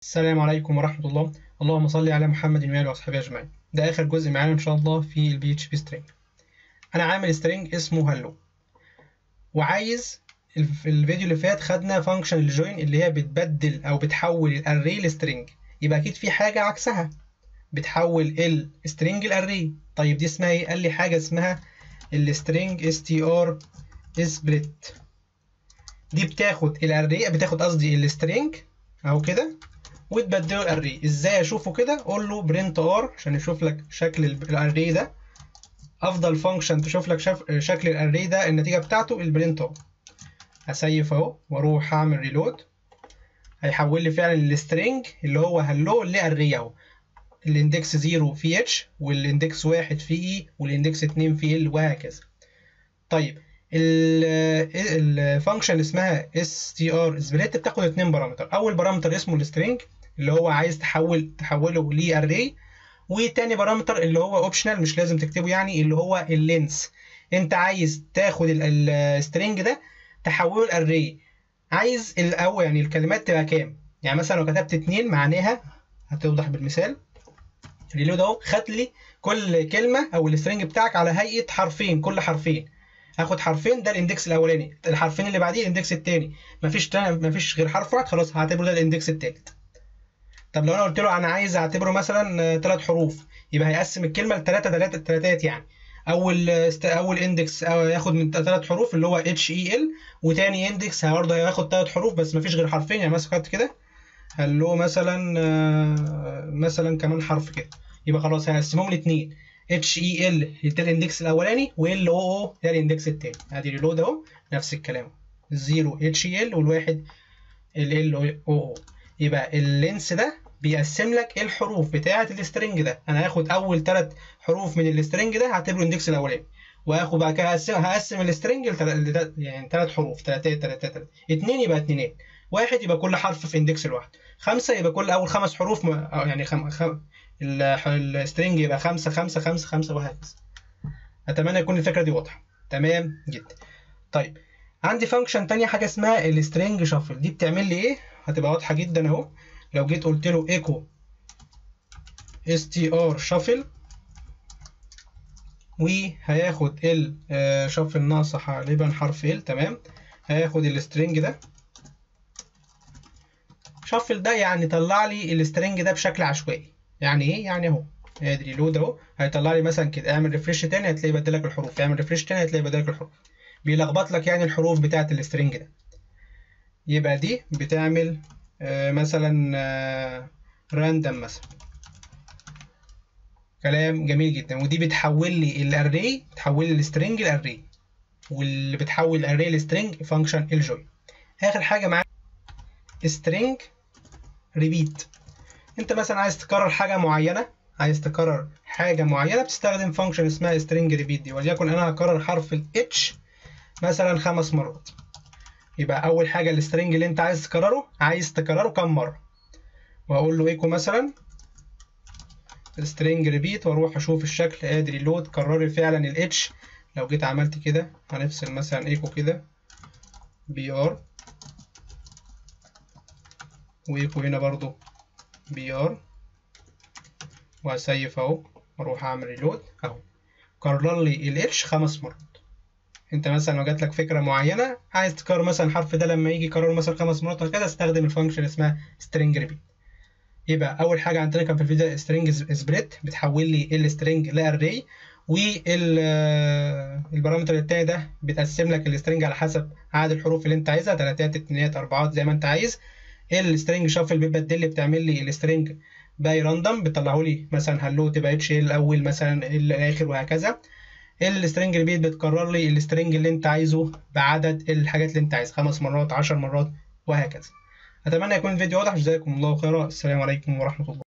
السلام عليكم ورحمة الله اللهم صل على محمد وآله وأصحابه أجمعين ده آخر جزء معانا إن شاء الله في البي اتش بي سترينج أنا عامل سترينج اسمه هلو وعايز الف- الفيديو اللي فات خدنا فانكشن الجوين اللي هي بتبدل أو بتحول الأري لسترينج يبقى أكيد في حاجة عكسها بتحول السترينج الأري طيب دي اسمها إيه؟ قال لي حاجة اسمها السترينج str split دي بتاخد الأري بتاخد قصدي السترينج أهو كده وتبدله الاري ازاي اشوفه كده قول له برنت ار عشان يشوف لك شكل الاري ده افضل فانكشن تشوف لك شف... شكل الاري ده النتيجه بتاعته البرنت ار هسيف اهو واروح اعمل ريلود هيحول لي فعلا السترينج اللي هو هلو لاري اهو الاندكس 0 في اتش والاندكس 1 في اي والاندكس 2 في ال وهكذا طيب الفانكشن اللي اسمها str سبليت بتاخد اتنين بارامتر اول بارامتر اسمه السترينج اللي هو عايز تحول تحوله لاري وتاني بارامتر اللي هو اوبشنال مش لازم تكتبه يعني اللي هو اللينس انت عايز تاخد السترينج ده تحوله لاري عايز او يعني الكلمات تبقى كام يعني مثلا لو كتبت اتنين معناها هتوضح بالمثال الريلود اهو خد لي كل كلمه او السترينج بتاعك على هيئه حرفين كل حرفين هاخد حرفين ده الاندكس الاولاني الحرفين اللي بعديه الاندكس الثاني مفيش تاني مفيش غير حرف واحد خلاص هعتبره ده الاندكس الثالث طب لو انا قلت له انا عايز اعتبره مثلا ثلاث حروف يبقى هيقسم الكلمه لثلاثه ثلاثه ثلاثات يعني اول است... اول اندكس ياخد من ثلاث حروف اللي هو اتش اي ال وتاني اندكس برضه هياخد ثلاث حروف بس مفيش غير حرفين يعني مثلا خدت كده هلو مثلا مثلا كمان حرف كده يبقى خلاص هقسمهم لاثنين اتش اي ال ده الاندكس الاولاني وال او او ده الاندكس الثاني ادي ريلود اهو نفس الكلام الزيرو اتش اي ال والواحد ال ال او او يبقى اللينس ده بيقسم لك الحروف بتاعه السترنج ده انا هاخد اول ثلاث حروف من السترنج ده هعتبره الاندكس الاولاني وهاخد بعد كده هقسم هقسم السترنج لتل... يعني ثلاث حروف ثلاثة ثلاثة ثلاثة اثنين يبقى اثنينين واحد يبقى كل حرف في اندكس لوحده خمسة يبقى كل أول خمس حروف م... يعني خم... خم... السترنج يبقى خمسة خمسة خمسة خمسة وهكذا أتمنى يكون الفكرة دي واضحة تمام جدا طيب عندي فانكشن تانية حاجة اسمها السترنج شافل دي بتعمل لي إيه هتبقى واضحة جدا أهو لو جيت قلت له ايكو str shuffle وهياخد ال شافل ناقصة غالبا حرف ال تمام هياخد السترنج ده شفل ده يعني طلع لي السترنج ده بشكل عشوائي يعني ايه يعني اهو ادي ريلود اهو هيطلع لي مثلا كده اعمل ريفرش تاني هتلاقي بدلك الحروف اعمل ريفرش تاني هتلاقي بدلك الحروف بيلخبط لك يعني الحروف بتاعه السترنج ده يبقى دي بتعمل آه مثلا آه راندم مثلا كلام جميل جدا ودي بتحول لي الاري بتحول لي السترنج الاري واللي بتحول الاري لسترنج فانكشن الجوين اخر حاجه معانا string repeat انت مثلا عايز تكرر حاجه معينه عايز تكرر حاجه معينه بتستخدم فانكشن اسمها string repeat دي وليكن انا هكرر حرف ال h مثلا خمس مرات يبقى اول حاجه السترنج اللي انت عايز تكرره عايز تكرره كم مره واقول له ايكو مثلا string repeat واروح اشوف الشكل ادي ريلود كرر فعلا ال h لو جيت عملت كده هنفصل مثلا ايكو كده br ويكو هنا برضو بي ار وهسيف اهو واروح اعمل ريلود اهو كرر لي الاتش خمس مرات انت مثلا لو جات لك فكره معينه عايز تكرر مثلا الحرف ده لما يجي يكرره مثلا خمس مرات وكذا استخدم الفانكشن اسمها string repeat يبقى اول حاجه عندنا كان في الفيديو string سبليت بتحول لي السترنج لاري والبارامتر التاني ده بتقسم لك السترنج على حسب عدد الحروف اللي انت عايزها تلاتات اتنينات اربعات زي ما انت عايز السترنج شافل بيبدل لي بتعمل لي السترنج باي راندوم بتطلعه لي مثلا هلو تبقى اتش الاول مثلا الاخر وهكذا السترنج ريبيت بتكرر لي السترنج اللي انت عايزه بعدد الحاجات اللي انت عايز خمس مرات عشر مرات وهكذا اتمنى يكون الفيديو واضح جزاكم الله خيرا السلام عليكم ورحمه الله